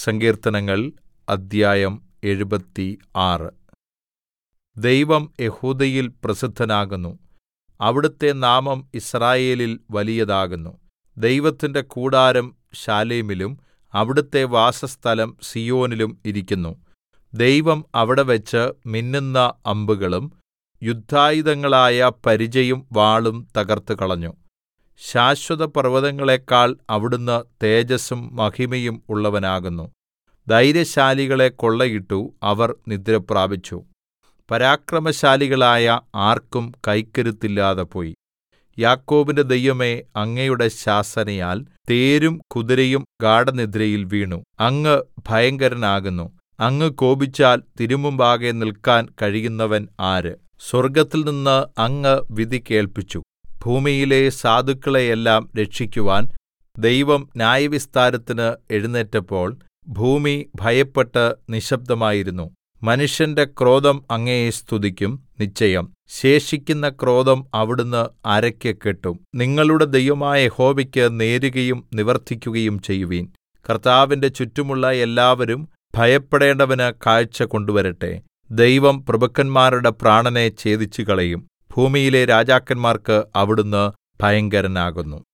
സങ്കീർത്തനങ്ങൾ അദ്ധ്യായം എഴുപത്തി ആറ് ദൈവം യെഹൂദയിൽ പ്രസിദ്ധനാകുന്നു അവിടുത്തെ നാമം യിസ്രായേലിൽ വലിയതാകുന്നു ദൈവത്തിന്റെ കൂടാരം ശാലേമിലും അവിടുത്തെ വാസസ്ഥലം സീയോനിലും ഇരിക്കുന്നു ദൈവം അവിടെവെച്ച് മിന്നുന്ന അമ്പുകളും യുദ്ധായുധങ്ങളായ പരിചയും വാളും തകർത്തുകളഞ്ഞു ശാശ്വതപർവ്വതങ്ങളെക്കാൾ അവിടുന്ന് തേജസ്സും മഹിമയും ഉള്ളവനാകുന്നു ധൈര്യശാലികളെ കൊള്ളയിട്ടു അവർ നിദ്രപ്രാപിച്ചു പരാക്രമശാലികളായ ആർക്കും കൈക്കരുത്തില്ലാതെ പോയി യാക്കോബിന്റെ ദൈവമേ അങ്ങയുടെ ശാസനയാൽ തേരും കുതിരയും ഗാഢനിദ്രയിൽ വീണു അങ്ങ് ഭയങ്കരനാകുന്നു അങ്ങ് കോപിച്ചാൽ തിരുമുമ്പാകെ നിൽക്കാൻ കഴിയുന്നവൻ ആര് സ്വർഗ്ഗത്തിൽനിന്ന് അങ്ങ് വിധി കേൾപ്പിച്ചു ഭൂമിയിലെ സാധുക്കളെയെല്ലാം രക്ഷിക്കുവാൻ ദൈവം ന്യായവിസ്താരത്തിന് എഴുന്നേറ്റപ്പോൾ ഭൂമി ഭയപ്പെട്ട് നിശ്ശബ്ദമായിരുന്നു മനുഷ്യന്റെ ക്രോധം അങ്ങയെ സ്തുതിക്കും നിശ്ചയം ശേഷിക്കുന്ന ക്രോധം അവിടുന്ന് അരയ്ക്ക് കെട്ടും നിങ്ങളുടെ ദൈവമായ യഹോവയ്ക്ക് നേരുകയും നിവർത്തിക്കുകയും ചെയ്യുവിൻ കർത്താവിന്റെ ചുറ്റുമുള്ള എല്ലാവരും ഭയപ്പെടേണ്ടവന് കാഴ്ച കൊണ്ടുവരട്ടെ ദൈവം പ്രഭുക്കന്മാരുടെ പ്രാണനെ ഛേദിച്ചുകളയും ഭൂമിയിലെ രാജാക്കന്മാർക്ക് അവിടുന്ന് ഭയങ്കരനാകുന്നു